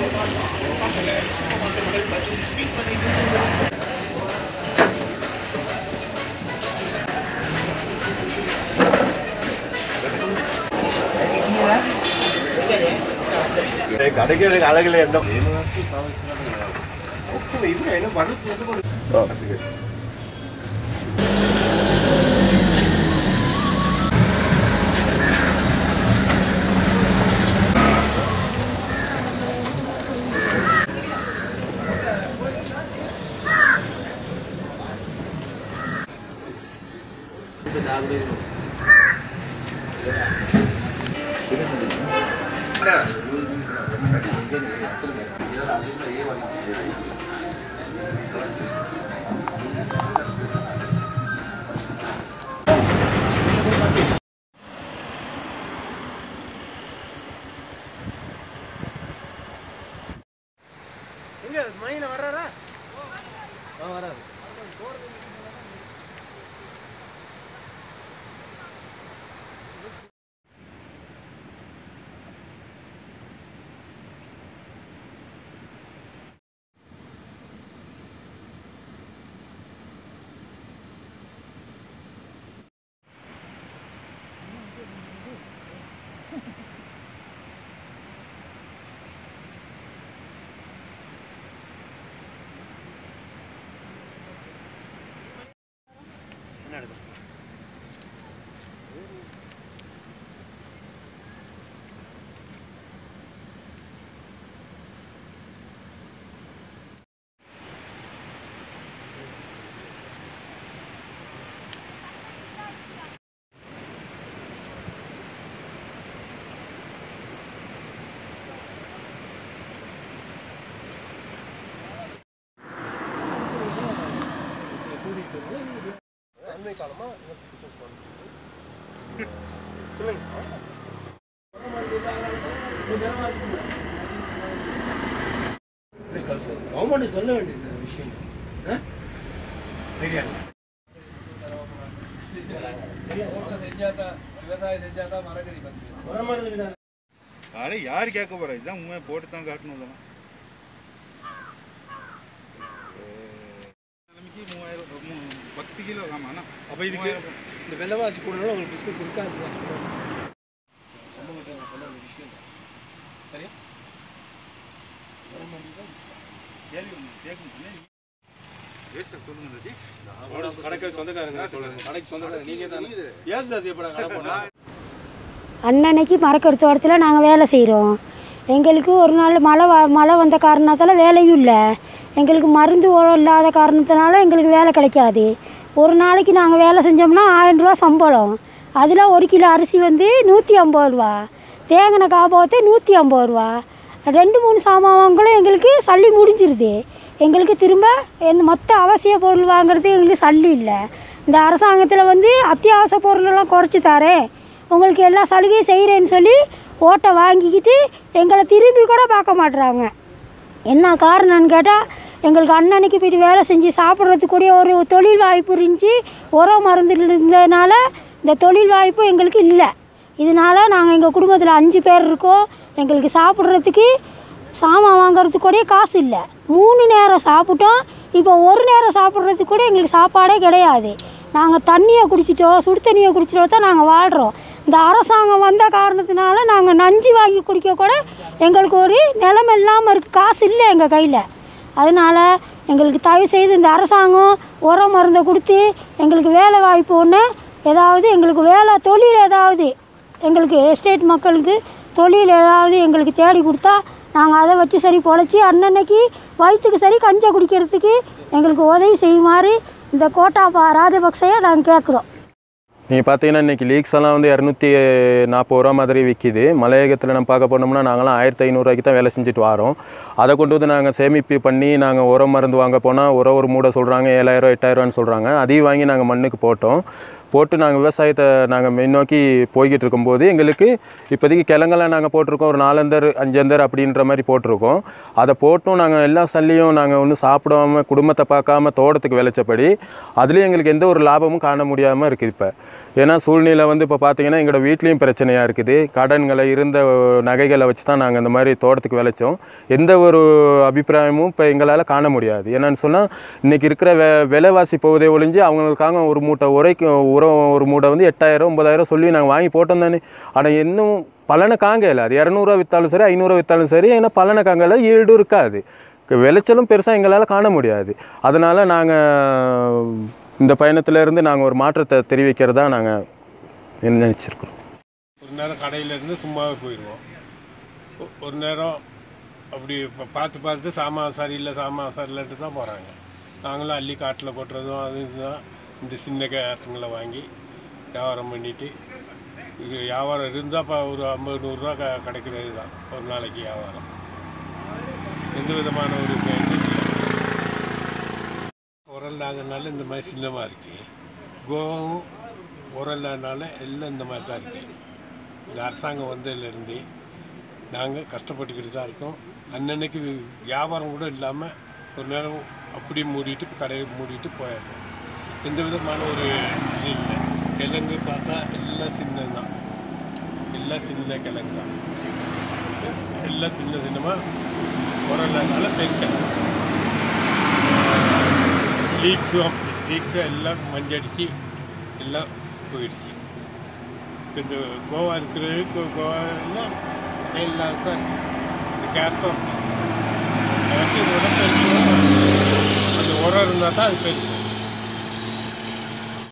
கடைக்கு அழகில் எந்த எங்க மைன வர்றாரா வராது கவர்மெண்ட் சொல்ல வேண்டிய விஷயம் ஆ? ரெடியா உரம் மருந்து தானே அட யார் கேட்க போறா இதான் உண்மை போட்டு தான் காட்டணும் இதெல்லாம் நிலைமைக்கு மூவாயிரம் மூ- பத்து கிலோ ஆமா அண்ணா அப்போ இதுக்கு இந்த விலைவாசி கூடனால உங்களுக்கு பிஸ்னஸ் இருக்காது சமூகத்தில் நான் சொல்ல வேண்டிய விஷயம் தான். சரியா கேள்வி ஒண்ணு கேட்கணும் பேச சொல்லுங்க ரஜி கடைக்கு சொந்தக்காரங்க சொல்லுங்க கடைக்கு சொந்தக்காரங்க நீங்க தான் ஏசுதாஸ் எப்படா கடை போனா அன்னன்னைக்கு மரக்கறி தோட்டத்தில் நாங்கள் வேலை செய்கிறோம் எங்களுக்கு ஒரு நாள் மழை வ- மழை வந்த காரணத்தால் வேலையும் இல்லை எங்களுக்கு மருந்து உரம் இல்லாத காரணத்தினால எங்களுக்கு வேலை கிடைக்காது ஒரு நாளைக்கு நாங்கள் வேலை செஞ்சோம்னா ஆயிரம் ரூபா சம்பளம் அதில் ஒரு கிலோ அரிசி வந்து நூற்றி ஐம்பது ரூபா தேங்கின காப்பாற்று நூற்றி ஐம்பது ரூபா ரெண்டு மூணு சாமான் வாங்கலும் எங்களுக்கு சல்லி முடிஞ்சிருது எங்களுக்கு திரும்ப இந்த மொத்த அவசிய பொருள் வாங்குறதுக்கு எங்களுக்கு சல்லி இல்லை இந்த அரசாங்கத்தில் வந்து அத்தியாவசிய பொருளெல்லாம் குறைச்சி தரேன் உங்களுக்கு எல்லா சலுகையும் செய்கிறேன்னு சொல்லி ஓட்டை வாங்கிக்கிட்டு எங்களை திரும்பி கூட பார்க்க மாட்றாங்க என்ன காரணம்னு கேட்டால் எங்களுக்கு அன்னன்னைக்கு போயிட்டு வேலை செஞ்சு சாப்பிட்றதுக்கு கூட ஒரு தொழில் வாய்ப்பு இருந்துச்சு உரம் மருந்து இருந்ததுனால இந்த தொழில் வாய்ப்பு எங்களுக்கு இல்லை இதனால நாங்கள் எங்கள் குடும்பத்தில் அஞ்சு பேர் இருக்கோம் எங்களுக்கு சாப்பிட்றதுக்கு சாமான் வாங்குறதுக்கு கூட காசு இல்லை மூணு நேரம் சாப்பிட்டோம் இப்போ ஒரு நேரம் சாப்பிட்றதுக்கு கூட எங்களுக்கு சாப்பாடே கிடையாது நாங்கள் தண்ணியை குடிச்சிட்டோ சுடு தண்ணியை குடிச்சிட்டோ தான் நாங்கள் வாழ்கிறோம் இந்த அரசாங்கம் வந்த காரணத்தினால நாங்கள் நஞ்சு வாங்கி குடிக்க கூட எங்களுக்கு ஒரு நிலைமை இல்லாமல் இருக்குது காசு இல்லை எங்கள் கையில் அதனால் எங்களுக்கு தயவு செய்து இந்த அரசாங்கம் உரம் மருந்தை கொடுத்து எங்களுக்கு வேலை வாய்ப்பு ஒன்று ஏதாவது எங்களுக்கு வேலை தொழில் ஏதாவது எங்களுக்கு எஸ்டேட் மக்களுக்கு தொழில் ஏதாவது எங்களுக்கு தேடி கொடுத்தா நாங்கள் அதை வச்சு சரி பொழைச்சி அன்னன்னைக்கு வயிற்றுக்கு சரி கஞ்சை குடிக்கிறதுக்கு எங்களுக்கு உதவி செய்யுமாறு இந்த கோட்டாபா ராஜபக்சையை நாங்கள் கேட்குறோம் நீங்கள் பார்த்தீங்கன்னா இன்றைக்கி லீக்ஸ் எல்லாம் வந்து இரநூத்தி நாற்பது ரூபா மாதிரி விற்கிது மலையகத்தில் நம்ம பார்க்க போனோம்னா நாங்களாம் ஆயிரத்தி ஐநூறுரூவாய்க்கு தான் வேலை செஞ்சுட்டு வரோம் அதை கொண்டு வந்து நாங்கள் சேமிப்பு பண்ணி நாங்கள் உரம் மருந்து வாங்க போனால் உரம் ஒரு மூடை சொல்கிறாங்க ஏழாயிரம் எட்டாயிரரூவான்னு சொல்கிறாங்க அதையும் வாங்கி நாங்கள் மண்ணுக்கு போட்டோம் போட்டு நாங்கள் விவசாயத்தை நாங்கள் முன்னோக்கி போய்கிட்டு இருக்கும்போது எங்களுக்கு இப்போதைக்கு கிழங்கெல்லாம் நாங்கள் போட்டிருக்கோம் ஒரு நாலந்தர் அஞ்சந்தர் அப்படின்ற மாதிரி போட்டிருக்கோம் அதை போட்டும் நாங்கள் எல்லா சல்லியும் நாங்கள் ஒன்றும் சாப்பிடாம குடும்பத்தை பார்க்காம தோட்டத்துக்கு விளைச்சபடி அதுலேயும் எங்களுக்கு எந்த ஒரு லாபமும் காண முடியாமல் இருக்குது இப்போ ஏன்னா சூழ்நிலை வந்து இப்போ பார்த்தீங்கன்னா எங்களோட வீட்லேயும் பிரச்சனையாக இருக்குது கடன்களை இருந்த நகைகளை வச்சு தான் நாங்கள் இந்த மாதிரி தோட்டத்துக்கு விளைச்சோம் எந்த ஒரு அபிப்பிராயமும் இப்போ எங்களால் காண முடியாது என்னன்னு சொன்னால் இன்றைக்கி இருக்கிற வெ விலைவாசி போவதே ஒழிஞ்சு அவங்களுக்காக ஒரு மூட்டை உரைக்கு உரம் ஒரு மூட்டை வந்து எட்டாயிரம் ஒம்பதாயிரம் சொல்லி நாங்கள் வாங்கி போட்டோம் தானே ஆனால் இன்னும் பலனை காங்கல அது இரநூறுவா விற்றாலும் சரி ஐநூறுரூவா விற்றாலும் சரி ஏன்னா பலனை காங்கல ஈல்டும் இருக்காது விளைச்சலும் பெருசாக எங்களால் காண முடியாது அதனால் நாங்கள் இந்த பயணத்துல இருந்து நாங்கள் ஒரு மாற்றத்தை தெரிவிக்கிறதா நாங்கள் நினச்சிருக்கிறோம் ஒரு நேரம் கடையிலேருந்து சும்மாவே போயிடுவோம் ஒ- ஒரு நேரம் அப்படி இப்போ பார்த்து பார்த்துட்டு சாமான் சரியில்லை சாமான் சரியில்லைன்ட்டு தான் போகிறாங்க நாங்களும் அள்ளி காட்டில் கொட்டுறதும் அது இதுதான் இந்த சின்ன கேட்டுங்களை வாங்கி வியாபாரம் பண்ணிட்டு இது வியாபாரம் இருந்தால் இப்போ ஒரு ஐம்பது நூறுரூவா க கிடைக்கிறது தான் ஒரு நாளைக்கு வியாபாரம் எந்த விதமான ஒரு இது இல்லை உரம் இல்லாதனால இந்த மாதிரி சின்னமாக இருக்குது கோவும் உரம் இல்லாதனால எல்லாம் இந்த மாதிரி தான் இருக்குது இந்த அரசாங்கம் வந்ததுலேருந்து நாங்கள் கஷ்டப்பட்டுக்கிட்டு தான் இருக்கோம் அன்னன்னைக்கு வி- வியாபாரம் கூட இல்லாமல் ஒரு நேரம் அப்படி மூடிட்டு கடையை மூடிட்டு போயிடுறோம் எந்த விதமான ஒரு இது இல்லை கிழங்கு பார்த்தா எல்லாம் சின்னது தான் எல்லாம் சின்ன கிழங்கு தான் எல்லாம் சின்ன சின்னமாக உரம் இல்லாதனால பெருக்கிழங்கு லீக்ஸும் லீக்ஸும் எல்லாம் மஞ்சடிச்சு எல்லாம் போயிடுச்சு இப்போ இந்த கோவா இருக்கிறது கோ- கோவா எல்லாம் எல்லாம் தான் இருக்கு இந்த கேரட்டும் அப்படி. கேரட் இதோட பெருசும் அந்த உரம் இருந்தால் தான் அது பெருசு